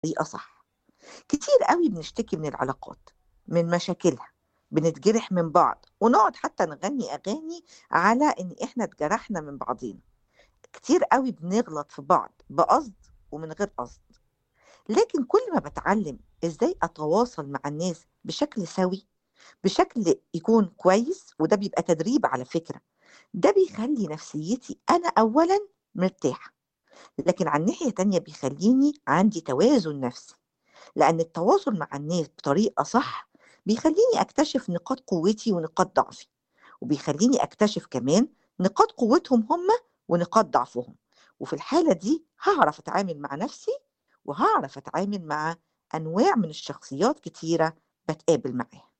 بطريقة صح. كتير أوي بنشتكي من العلاقات، من مشاكلها، بنتجرح من بعض، ونقعد حتى نغني أغاني على إن إحنا اتجرحنا من بعضينا. كتير أوي بنغلط في بعض بقصد ومن غير قصد. لكن كل ما باتعلم إزاي أتواصل مع الناس بشكل سَوِي، بشكل يكون كويس، وده بيبقى تدريب على فكرة، ده بيخلّي نفسيتي أنا أولًا مرتاحة، لكن على الناحية التانية بيخلّيني عندي توازن نفسي، لأن التواصل مع الناس بطريقة صح بيخلّيني أكتشف نقاط قوتي ونقاط ضعفي، وبيخلّيني أكتشف كمان نقاط قوتهم هم ونقاط ضعفهم، وفي الحالة دي هاعرف أتعامل مع نفسي، وهاعرف أتعامل مع أنواع من الشخصيات كتيرة باتقابل معاها.